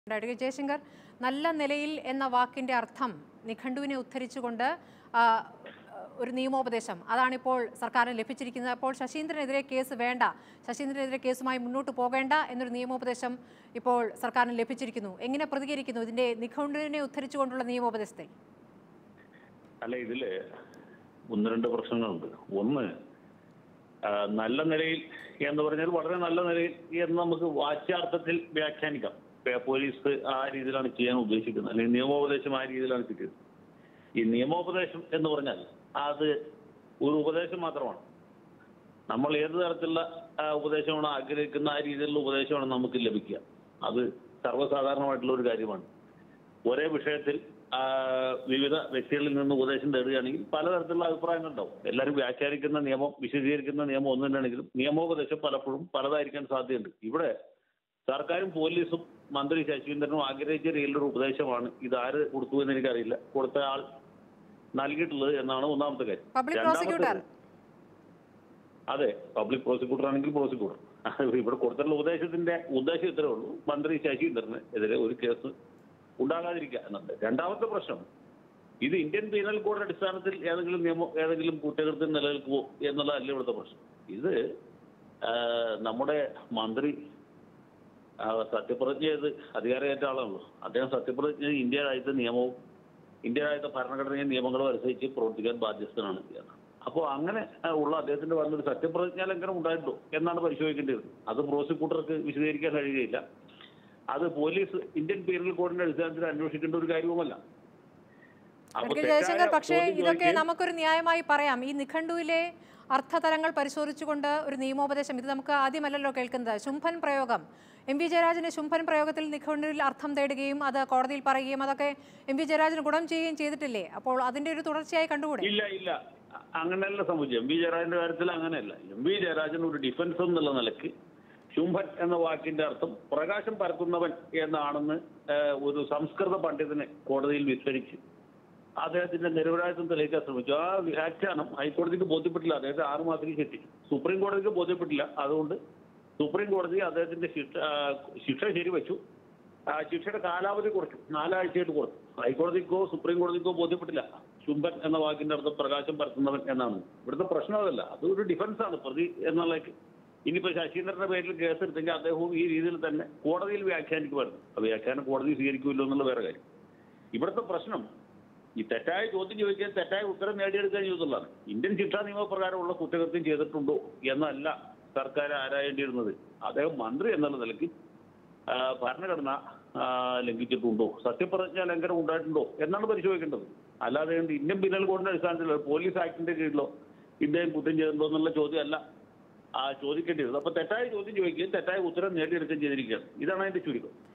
advocate Jaishankar നല്ല നിലയിൽ എന്ന വാക്കിന്റെ അർത്ഥം നിഘണ്ടുവിനെ ഉദ്ധരിച്ചുകൊണ്ട് ആ, ഒരു നിയമോപദേശം അതാണിപ്പോൾ സർക്കാരിന് ലഭിച്ചിരിക്കുന്നത് അപ്പോൾ ശശീന്ദ്രനെതിരെ കേസ് വേണ്ട ശശീന്ദ്രനെതിരെ കേസുമായി മുന്നോട്ട് പോകേണ്ട എന്നൊരു നിയമോപദേശം ഇപ്പോൾ സർക്കാരിന് ലഭിച്ചിരിക്കുന്നു എങ്ങനെ പ്രതികരിക്കുന്നു ഇതിന്റെ നിഘണ്ടുവിനെ ഉദ്ധരിച്ചുകൊണ്ടുള്ള നിയമോപദേശത്തെ അല്ല ഇതില് ഒന്ന് രണ്ട് പ്രശ്നങ്ങളുണ്ട് ഒന്ന് ആ, നല്ല നിലയിൽ എന്ന് പറഞ്ഞാൽ വളരെ നല്ല നിലയിൽ എന്ന് നമുക്ക് വാച്യാർത്ഥത്തിൽ വ്യാഖ്യാനിക്കാം പേ- പോലീസ് ആ രീതിയിലാണ് ചെയ്യാൻ ഉദ്ദേശിക്കുന്നത് അല്ലെങ്കിൽ നിയമോപദേശം ആ രീതിയിലാണ് കിട്ടിയത് ഈ നിയമോപദേശം എന്ന് പറഞ്ഞാൽ അത് ഒരു ഉപദേശം മാത്രമാണ് നമ്മൾ ഏത് തരത്തിലുള്ള ആ, ഉപദേശമാണ് ആഗ്രഹിക്കുന്ന ആ രീതിയിലുള്ള ഉപദേശമാണ് നമുക്ക് ലഭിക്കുക അത് സർവ്വസാധാരണമായിട്ടുള്ള ഒരു കാര്യമാണ് ഒരേ വിഷയത്തിൽ ആ, വിവിധ വ്യക്തികളിൽ നിന്ന് ഉപദേശം തേടുകയാണെങ്കിൽ പലതരത്തിലുള്ള അഭിപ്രായങ്ങൾ ഉണ്ടാവും എല്ലാവരും വ്യാഖ്യാനിക്കുന്ന നിയമം വിശദീകരിക്കുന്ന നിയമം ഒന്നു തന്നെയാണെങ്കിലും നിയമോപദേശം പലപ്പോഴും പലതായിരിക്കാൻ സാധ്യതയുണ്ട് ഇവിടെ സർക്കാരും പോലീസും മന്ത്രി ശശീന്ദ്രനും ആഗ്രഹിച്ച രീതിയിലുള്ള ഉപദേശമാണ് ഇത് ആര് കൊടുത്തു എന്ന് എനിക്കറിയില്ല കൊടുത്ത ആൾ നൽകിയിട്ടുള്ളത് എന്നാണ് ഒന്നാമത്തെ കാര്യം പബ്ലിക് രണ്ടാമത്തെ പ്രോസിക്യൂട്ടർ അതെ പബ്ലിക് പ്രോസിക്യൂട്ടർ ആണെങ്കിൽ പ്രോസിക്യൂട്ടർ ഇവിടെ കൊടുത്തിട്ടുള്ള ഉപദേശത്തിന്റെ ഉദ്ദേശം ഇത്രേ ഉള്ളൂ മന്ത്രി ശശീന്ദ്രന് എതിരെ ഒരു കേസ് ഉണ്ടാകാതിരിക്കുക എന്നുണ്ട് രണ്ടാമത്തെ പ്രശ്നം ഇത് ഇന്ത്യൻ പീനൽ കോഡ് അടിസ്ഥാനത്തിൽ ഏതെങ്കിലും നിയമം ഏതെങ്കിലും കുറ്റകൃത്യം നിലനിൽക്കുമോ എന്നുള്ളതല്ല ഇവിടുത്തെ പ്രശ്നം ഇത് ആ, നമ്മുടെ മന്ത്രി ആ, സത്യപ്രതിജ്ഞ ചെയ്ത് അധികാരമേറ്റ ആളാണല്ലോ അദ്ദേഹം സത്യപ്രതിജ്ഞ ചെയ്ത് ഇന്ത്യ രാജ്യത്തെ നിയമവും ഇന്ത്യ രാജ്യത്തെ ഭരണഘടനയും നിയമങ്ങളും അനുസരിച്ച് പ്രവർത്തിക്കാൻ ബാധ്യസ്ഥനാണ് എന്ന് അപ്പോൾ അങ്ങനെ ആ, ഉള്ള അദ്ദേഹത്തിന്റെ പറഞ്ഞൊരു സത്യപ്രതിജ്ഞാ ലംഘനം ഉണ്ടായിട്ടുണ്ടോ എന്നാണ് പരിശോധിക്കേണ്ടത് അത് പ്രോസിക്യൂട്ടർക്ക് വിശദീകരിക്കാൻ കഴിയുകയില്ല അത് പോലീസ് ഇന്ത്യൻ പീനൽ കോഡിന്റെ അടിസ്ഥാനത്തിൽ അന്വേഷിക്കേണ്ട ഒരു കാര്യവുമല്ല അപ്പോൾ അഡ്വക്കേറ്റ് തെറ്റായ ജയശങ്കർ പക്ഷേ ചോദ്യം ഇതൊക്കെ ചോദിക്കുകയും- നമുക്കൊരു ന്യായമായി പറയാം ഈ നിഘണ്ടുവിലെ അർത്ഥതലങ്ങൾ പരിശോധിച്ചുകൊണ്ട് ഒരു നിയമോപദേശം ഇത് നമുക്ക് ആദ്യമല്ലല്ലോ കേൾക്കുന്നത് ശുംഭൻ പ്രയോഗം എം വി ജയരാജന് ശുംഭൻ പ്രയോഗത്തിൽ നിഘണ്ടുവിൽ അർത്ഥം തേടുകയും അത് കോടതിയിൽ പറയുകയും അതൊക്കെ എം വി ജയരാജന് ഗുണം ചെയ്യുകയും ചെയ്തിട്ടില്ലേ അപ്പോൾ അതിന്റെ ഒരു തുടർച്ചയായി കണ്ടുകൂടെ ഇല്ല ഇല്ല അ- അങ്ങനെയല്ല സംഭവിച്ചത് എം വി ജയരാജന്റെ കാര്യത്തിൽ അങ്ങനെയല്ല എം വി ജയരാജൻ ഒരു ഡിഫൻസ് എന്നുള്ള നിലയ്ക്ക് ശുംഭൻ എന്ന വാക്കിന്റെ അർത്ഥം പ്രകാശം പരത്തുന്നവൻ എന്നാണെന്ന് ഏഹ്, ഒരു സംസ്കൃത പണ്ഡിതനെ കോടതിയിൽ വിസ്തരിച്ച് അദ്ദേഹത്തിന്റെ നിരപരാധിത്വം തെളിയിക്കാൻ ശ്രമിച്ചു ആ വ്യാഖ്യാനം ഹൈക്കോടതിക്ക് ബോധ്യപ്പെട്ടില്ല അദ്ദേഹത്തെ ആറു മാസത്തേക്ക് ശിക്ഷ സുപ്രീം കോടതിക്ക് ബോധ്യപ്പെട്ടില്ല അതുകൊണ്ട് സുപ്രീം കോടതി അദ്ദേഹത്തിന്റെ ശിക്ഷ ആ, ശിക്ഷ ശരിവെച്ചു ആ ശിക്ഷയുടെ കാലാവധി കുറച്ചു നാലാഴ്ചയായിട്ട് കുറച്ചു ഹൈക്കോടതിക്കോ സുപ്രീം കോടതിക്കോ ബോധ്യപ്പെട്ടില്ല ശുംഭൻ എന്ന വാക്കിന്റെ അർത്ഥം പ്രകാശം പരത്തുന്നവൻ എന്നാണ് ഇവിടുത്തെ പ്രശ്നം അതല്ല അത് ഒരു ഡിഫൻസ് ആണ് പ്രതി എന്നുള്ളതൊക്കെ ഇനിയിപ്പോ ശശീന്ദ്രന്റെ പേരിൽ കേസ് എടുത്തെങ്കിൽ അദ്ദേഹവും ഈ രീതിയിൽ തന്നെ കോടതിയിൽ വ്യാഖ്യാനിക്കുമായിരുന്നു ആ വ്യാഖ്യാനം കോടതി സ്വീകരിക്കുമല്ലോ എന്നുള്ള വേറെ കാര്യം ഇവിടുത്തെ പ്രശ്നം ഈ തെറ്റായ ചോദ്യം ചോദിക്കാൻ തെറ്റായ ഉത്തരം നേടിയെടുക്കാൻ ചെയ്തുള്ളതാണ് ഇന്ത്യൻ ശിക്ഷാ നിയമപ്രകാരമുള്ള കുറ്റകൃത്യം ചെയ്തിട്ടുണ്ടോ എന്നല്ല സർക്കാർ ആരായേണ്ടിയിരുന്നത് അദ്ദേഹം മന്ത്രി എന്നുള്ള നിലയ്ക്ക് ആ, ഭരണഘടന ആ, ലംഘിച്ചിട്ടുണ്ടോ സത്യപ്രതിജ്ഞ ലംഘനം ഉണ്ടായിട്ടുണ്ടോ എന്നാണ് പരിശോധിക്കേണ്ടത് അല്ലാതെ എന്ത് ഇന്ത്യൻ പിന്നൽ കോഡിന്റെ അടിസ്ഥാനത്തിലോ പോലീസ് ആക്ടിന്റെ കീഴിലോ ഇദ്ദേഹം കുറ്റം ചെയ്തിട്ടുണ്ടോ എന്നുള്ള ചോദ്യമല്ല ആ ചോദിക്കേണ്ടിയിരുന്നത് അപ്പൊ തെറ്റായ ചോദ്യം ചോദിക്കുകയും തെറ്റായ ഉത്തരം നേടിയെടുക്കുകയും ചെയ്തിരിക്കുകയാണ് ഇതാണ് അതിന്റെ ചുരുക്കം